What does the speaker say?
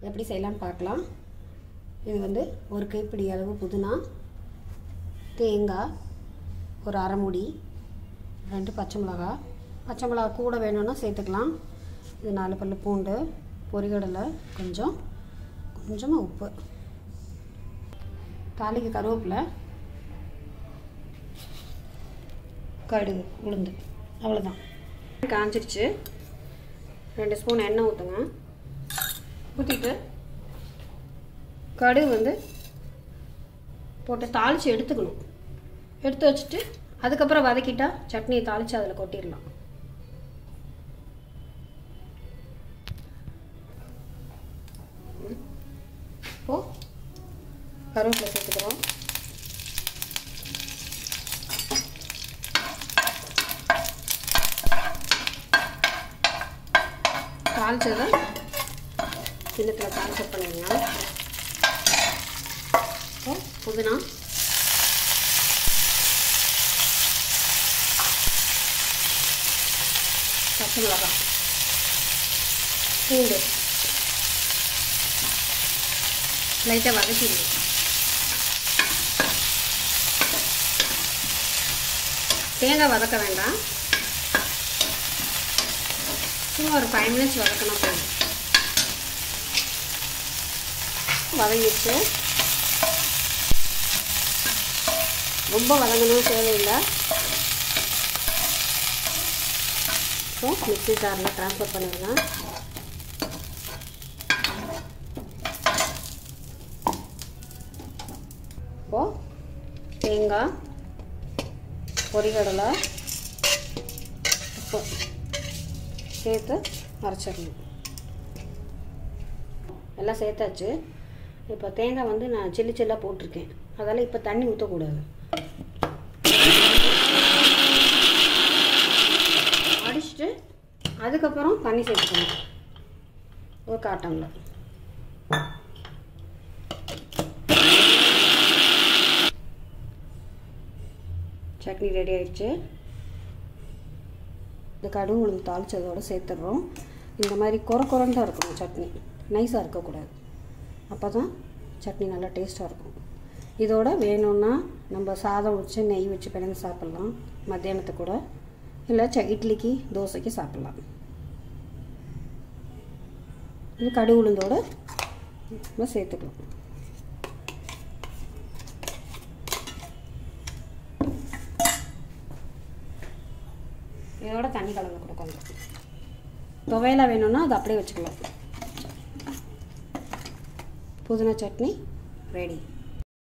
எப்படி செய்யலாம்னு பார்க்கலாம் இது வந்து ஒரு கைப்பிடி அளவு புதினா தேங்காய் ஒரு அரை மூடி ரெண்டு பச்சை மிளகா பச்சை மிளகா கூட வேணும்னா சேர்த்துக்கலாம் இது நாலு பல்லு பூண்டு பொரிகடலை கொஞ்சம் கொஞ்சமாக உப்பு தாளிக்கு கருவேப்பிலை கடுகு உளுந்து அவ்வளோதான் காஞ்சிருச்சு ரெண்டு ஸ்பூன் எண்ணெய் ஊற்றுங்க ஊற்றிட்டு கடுகு வந்து போட்டு தாளித்து எடுத்துக்கணும் எடுத்து வச்சுட்டு அதுக்கப்புறம் வதக்கிட்டா சட்னியை தாளித்து அதில் கொட்டிடலாம் இப்போ கருவேப்பிலை சேர்த்துக்கிறோம் தாளிச்சதை கிண்ணத்தில் தாளிச்ச பண்ணிடுங்க இப்போ புதினா பச்சை மிளகாய் பூண்டு லைட்டாக வதக்கிடுங்க தேங்காய் வதக்க வேண்டாம் சும்மா ஒரு ஃபைவ் மினிட்ஸ் வதக்கினா போதும் வதங்கிடுச்சு ரொம்ப வதங்கணும் தேவையில்லை ஸோ மிக்ஸி ஜாரில் ட்ரான்ஸ்ஃபர் பண்ணிடலாம் இப்போது தேங்காய் பொரிகடலை உப்பு சேர்த்து அரைச்சிடணும் எல்லாம் சேர்த்தாச்சு இப்போ தேங்காய் வந்து நான் சில்லி சில்லாக போட்டிருக்கேன் அதால் இப்போ தண்ணி ஊற்றக்கூடாது அடிச்சுட்டு அதுக்கப்புறம் தண்ணி சேர்த்துக்கணும் ஒரு காட்டம்ல சட்னி ரெடி ஆயிடுச்சு இந்த கடுகு உளுந்து தாளிச்சதோடு சேர்த்துடுறோம் இந்த மாதிரி குறை குறைன்னு தான் இருக்கணும் சட்னி நைஸாக இருக்கக்கூடாது அப்போ தான் சட்னி நல்லா டேஸ்ட்டாக இருக்கும் இதோட வேணும்னா நம்ம சாதம் வச்சு நெய் வச்சு பிணைந்து சாப்பிட்லாம் மத்தியானத்துக்கு கூட இல்லை ச இட்லிக்கு தோசைக்கு சாப்பிட்லாம் இது கடுகு உளுந்தோட நம்ம சேர்த்துக்கலாம் இதோட தண்ணி கலந்து கொடுக்கணும் துவையலாக வேணும்னா அது அப்படியே வச்சுக்கலாம் புதினா சட்னி ரெடி